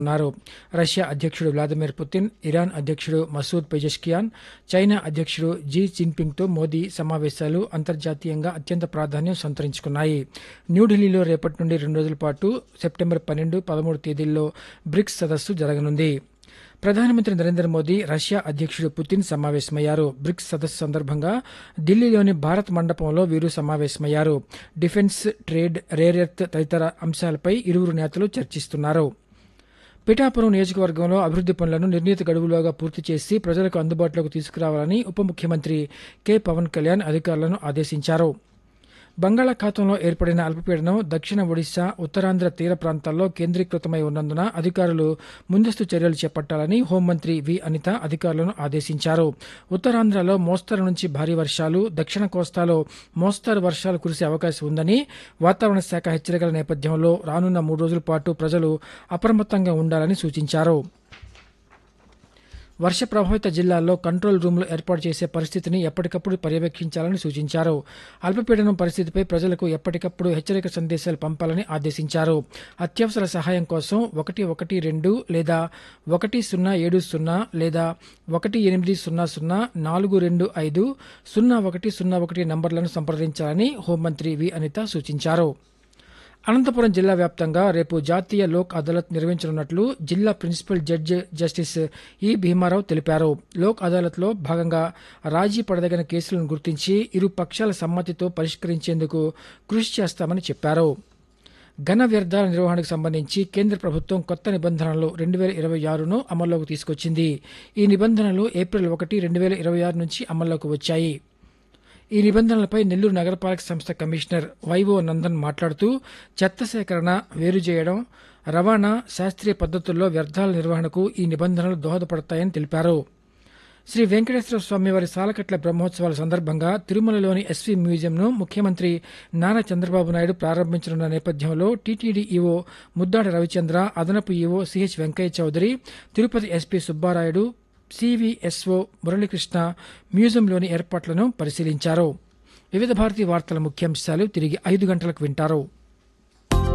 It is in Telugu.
ఉన్నారు రష్యా అధ్యక్షుడు వ్లాదిమిర్ పుతిన్ ఇరాన్ అధ్యక్షుడు మసూద్ పెజెష్కియాన్ చైనా అధ్యక్షుడు జీ జిన్పింగ్తో మోదీ సమావేశాలు అంతర్జాతీయంగా అత్యంత ప్రాధాన్యం సంతరించుకున్నాయి న్యూఢిల్లీలో రేపటి నుండి రెండు రోజుల పాటు సెప్టెంబర్ పన్నెండు పదమూడు తేదీల్లో బ్రిక్స్ సదస్సు జరగనుంది ప్రధానమంత్రి నరేంద్ర మోదీ రష్యా అధ్యక్షుడు పుతిన్ సమావేశమయ్యారు బ్రిక్స్ సదస్సు సందర్భంగా ఢిల్లీలోని భారత్ మండపంలో వీరు సమావేశమయ్యారు డిఫెన్స్ ట్రేడ్ రేర్ ఎర్త్ తదితర అంశాలపై ఇరువురు నేతలు చర్చిస్తున్నారు పిఠాపురం నియోజకవర్గంలో అభివృద్ది పనులను నిర్ణీత గడువులోగా పూర్తి చేసి ప్రజలకు అందుబాటులోకి తీసుకురావాలని ఉప ముఖ్యమంత్రి కె పవన్ కళ్యాణ్ అధికారులను ఆదేశించారు బంగాళాఖాతంలో ఏర్పడిన అల్పపీడనం దక్షిణ ఒడిశా ఉత్తరాంధ్ర తీర ప్రాంతాల్లో కేంద్రీకృతమై ఉన్నందున అధికారులు ముందస్తు చర్యలు చేపట్టాలని హోంమంత్రి వి అనిత అధికారులను ఆదేశించారు ఉత్తరాంధ్రలో మోస్తరు నుంచి భారీ వర్షాలు దక్షిణ కోస్తాలో మోస్తరు వర్షాలు కురిసే అవకాశం ఉందని వాతావరణ శాఖ హెచ్చరికల నేపథ్యంలో రానున్న మూడు రోజుల పాటు ప్రజలు అప్రమత్తంగా ఉండాలని సూచించారు వర్ష ప్రభావిత జిల్లాల్లో కంట్రోల్ రూమ్లు ఏర్పాటు చేసే పరిస్థితిని ఎప్పటికప్పుడు పర్యవేక్షించాలని సూచించారు అల్పపీడనం పరిస్థితిపై ప్రజలకు ఎప్పటికప్పుడు హెచ్చరిక సందేశాలు పంపాలని ఆదేశించారు అత్యవసర సహాయం కోసం ఒకటి ఒకటి రెండు లేదా ఒకటి సున్నా ఏడు సున్నా లేదా ఒకటి ఎనిమిది సున్నా సున్నా నాలుగు రెండు ఐదు సున్నా ఒకటి సున్నా ఒకటి నంబర్లను సంప్రదించాలని హోంమంత్రి వి అనిత సూచించారు అనంతపురం జిల్లా వ్యాప్తంగా రేపు జాతీయ లోక్ అదాలత్ నిర్వహించనున్నట్లు జిల్లా ప్రిన్సిపల్ జడ్జి జస్టిస్ ఈ భీమారావు తెలిపారు లోక్ అదాలత్లో భాగంగా రాజీ పడదగిన కేసులను గుర్తించి ఇరు పక్షాల సమ్మతితో పరిష్కరించేందుకు కృషి చేస్తామని చెప్పారు ఘన వ్యర్థాల నిర్వహణకు సంబంధించి కేంద్ర ప్రభుత్వం కొత్త నిబంధనలు రెండు వేల ఇరవై ఆరును అమల్లోకి తీసుకొచ్చింది ఈ నిబంధనలు ఏప్రిల్ ఒకటి రెండు వేల ఇరవై ఆరు నుంచి అమల్లోకి వచ్చాయి ఈ నిబంధనలపై నెల్లూరు నగరపాలక సంస్థ కమిషనర్ వైవో నందన్ మాట్లాడుతూ చెత్త సేకరణ వేరు చేయడం రవాణా శాస్త్రీయ పద్ధతుల్లో వ్యర్థాల నిర్వహణకు ఈ నిబంధనలు దోహదపడతాయని తెలిపారు శ్రీ వెంకటేశ్వర స్వామివారి సాలకట్ల బ్రహ్మోత్సవాల సందర్భంగా తిరుమలలోని ఎస్వీ మ్యూజియంను ముఖ్యమంత్రి నారా చంద్రబాబు నాయుడు ప్రారంభించనున్న నేపథ్యంలో టీటీడీ ఈవో ముద్దాడ రవిచంద్ర అదనపు E O C H Venkaiah Chowdary Tirupati S P Subbarayudu C V S O Muralikrishna మ్యూజియంలోని ఏర్పాట్లను పరిశీలించారు వివిధ భారతీ వార్తల ముఖ్యాంశాలు తిరిగి ఐదు గంటలకు వింటారు